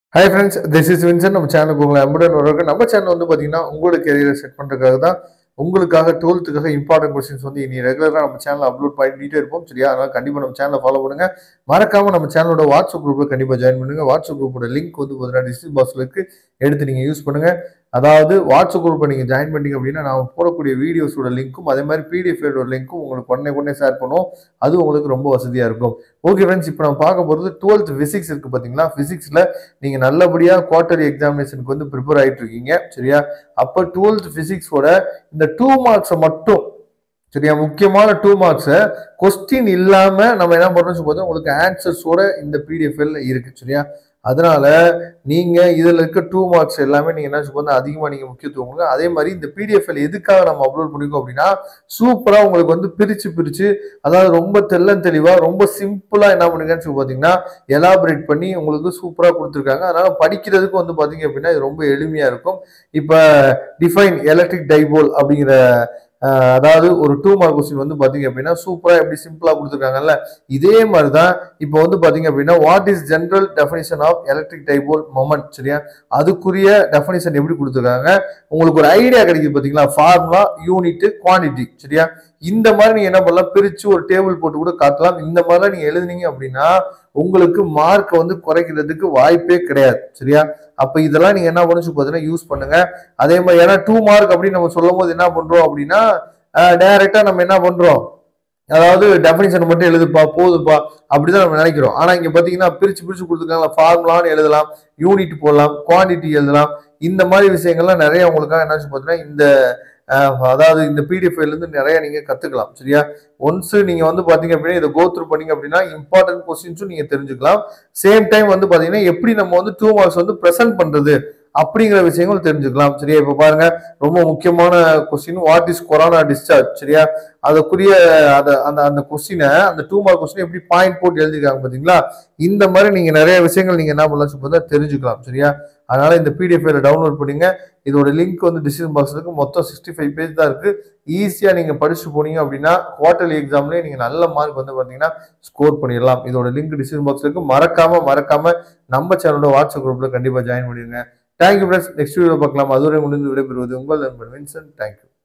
hi friends this is Vinson நம்ம சேனலுக்கு உங்களை அன்புடன் வரவங்க நம்ம சேனல் வந்து பார்த்தீங்கன்னா உங்களோட கெரியரை செட் பண்ணுறதுக்காக தான் உங்களுக்காக டுவெல்த்துக்காக இம்பார்ட்டன்ட் கொஸ்டின்ஸ் வந்து இனி ரெகுலராக நம்ம சேனல் அப்லோட் பண்ணிட்டே இருப்போம் சரியா அதனால் கண்டிப்பாக நம்ம சேனலை ஃபாலோ பண்ணுங்க மறக்காம நம்ம சேனலோட வாட்ஸ்அப் குரூப்பில் கண்டிப்பாக ஜாயின் பண்ணுங்க வாட்ஸ்அப் குரூப்போட லிங்க் வந்து பார்த்தீங்கன்னா டிஸ்கிரிப் பாக்ஸில் இருக்கு எடுத்து நீங்கள் யூஸ் பண்ணுங்க அதாவது வாட்ஸ்அப் குரூப்பை நீங்கள் ஜாயின் பண்ணிட்டீங்க அப்படின்னா நான் போடக்கூடிய வீடியோஸோட லிங்க்கும் அதே மாதிரி பிடிஎஃப் லிங்க்கும் உங்களுக்கு உடனே உடனே ஷேர் பண்ணுவோம் அது உங்களுக்கு ரொம்ப வசதியாக இருக்கும் ஓகே ஃப்ரெண்ட்ஸ் இப்போ நம்ம பார்க்க போகிறது டுவெல்த் ஃபிசிக்ஸ் இருக்குது பார்த்தீங்களா ஃபிசிக்ஸில் நீங்கள் நல்லபடியாக குவார்டர்லி எக்ஸாமினேஷனுக்கு வந்து ப்ரிப்பேர் ஆகிட்டு இருக்கீங்க சரியா அப்போ டுவெல்த் ஃபிசிக்ஸோட இந்த டூ மார்க்ஸை மட்டும் சரியா முக்கியமான டூ மார்க்ஸை கொஸ்டின் இல்லாமல் நம்ம என்ன பண்ணுறோம்னு பார்த்தா உங்களுக்கு ஆன்சர்ஸோட இந்த பிடிஎஃப்ல இருக்கு சரியா அதனால நீங்க இதுல இருக்க டூ மார்க்ஸ் எல்லாமே நீங்க என்ன சொல்லுங்க அதிகமா நீங்க முக்கியத்துவம் கொடுங்க அதே மாதிரி இந்த பிடிஎஃப்ல எதுக்காக நம்ம அப்லோட் பண்ணிருக்கோம் அப்படின்னா சூப்பரா உங்களுக்கு வந்து பிரிச்சு பிரிச்சு அதாவது ரொம்ப தெள்ளன் தெளிவா ரொம்ப சிம்பிளா என்ன பண்ணுங்கன்னு சொல்லி பாத்தீங்கன்னா எலாபரேட் பண்ணி உங்களுக்கு சூப்பரா கொடுத்துருக்காங்க அதனால படிக்கிறதுக்கு வந்து பாத்தீங்க அப்படின்னா இது ரொம்ப எளிமையா இருக்கும் இப்ப டிஃபைன் எலக்ட்ரிக் டைபோல் அப்படிங்கிற அஹ், அதாவது ஒரு டூ மார்க் கொஸ்டின் வந்து பாத்தீங்க அப்படின்னா சூப்பரா எப்படி சிம்பிளா கொடுத்துருக்காங்கல்ல இதே மாதிரி தான் இப்போ வந்து பாத்தீங்க அப்படின்னா what is general definition of electric dipole moment சரியா அதுக்குரிய டெஃபினிஷன் எப்படி கொடுத்துருக்காங்க உங்களுக்கு ஒரு ஐடியா கிடைக்குது பாத்தீங்களா ஃபார்முலா யூனிட் குவாண்டிட்டி சரியா இந்த மாதிரி நீங்க என்ன பண்ணலாம் பிரிச்சு ஒரு டேபிள் போட்டு கூட காட்டலாம் இந்த மாதிரிலாம் நீங்க எழுதுனீங்க அப்படின்னா உங்களுக்கு மார்க் வந்து குறைக்கிறதுக்கு வாய்ப்பே கிடையாது சரியா அப்ப இதெல்லாம் நீங்க என்ன பண்ணு பார்த்தீங்கன்னா யூஸ் பண்ணுங்க அதே மாதிரி ஏன்னா டூ மார்க் அப்படின்னு நம்ம சொல்லும் போது என்ன பண்றோம் அப்படின்னா டைரக்டா நம்ம என்ன பண்றோம் அதாவது டெஃபினிஷன் மட்டும் எழுதுப்பா போதுப்பா அப்படிதான் நம்ம நினைக்கிறோம் ஆனா இங்க பாத்தீங்கன்னா பிரிச்சு பிரிச்சு கொடுத்துருக்காங்க ஃபார்முலான்னு எழுதலாம் யூனிட் போடலாம் குவாண்டிட்டி எழுதலாம் இந்த மாதிரி விஷயங்கள்லாம் நிறைய உங்களுக்காக என்ன பார்த்தீங்கன்னா இந்த அஹ், அதாவது இந்த பிடிஎஃப் இருந்து நிறைய நீங்க கத்துக்கலாம் சரியா ஒன்ஸ் நீங்க வந்து பாத்தீங்க அப்படின்னா இதை கோ த்ரூ பண்ணீங்க அப்படின்னா இம்பார்ட்டன்ட் கொஸ்டின்ஸும் நீங்க தெரிஞ்சுக்கலாம் சேம் டைம் வந்து பாத்தீங்கன்னா எப்படி நம்ம வந்து டூ மார்க்ஸ் வந்து ப்ரெசென்ட் பண்றது அப்படிங்கிற விஷயங்கள் தெரிஞ்சுக்கலாம் சரியா இப்ப பாருங்க ரொம்ப முக்கியமான question what is corona discharge சரியா அதுக்குரிய அத அந்த அந்த கொஸ்டினை அந்த டூ மார்க் கொஸ்டின் எப்படி பாயிண்ட் போட்டு எழுதிருக்காங்க பாத்தீங்களா இந்த மாதிரி நீங்க நிறைய விஷயங்கள் நீங்க என்ன பண்ணலாம் சொல்லி தெரிஞ்சுக்கலாம் சரியா அதனால இந்த பிடிஎஃப் டவுன்லோட் பண்ணுங்க இதோட லிங்க் வந்து டிசிஷன் பாக்ஸ் இருக்கு மொத்தம் சிக்ஸ்டி ஃபைவ் பேஜ் தான் இருக்கு ஈஸியா நீங்க படிச்சு போனீங்க அப்படின்னா குவார்டர்லி எக்ஸாம்லயே நீங்க நல்ல மார்க் வந்து பாத்தீங்கன்னா ஸ்கோர் பண்ணிடலாம் இதோட லிங்க் டிசிஷன் பாக்ஸ் இருக்கு மறக்காம மறக்காம நம்ம சேனலோட வாட்ஸ்அப் குரூப்ல கண்டிப்பா ஜாயின் பண்ணிடுங்க தேங்க்யூ ஃப்ரெண்ட்ஸ் நெக்ஸ்ட் வீடியோ பார்க்கலாம் அதுவரை முடிந்து விடைபெறுவது உங்கள் நண்பன் வின்சன் தேங்க்யூ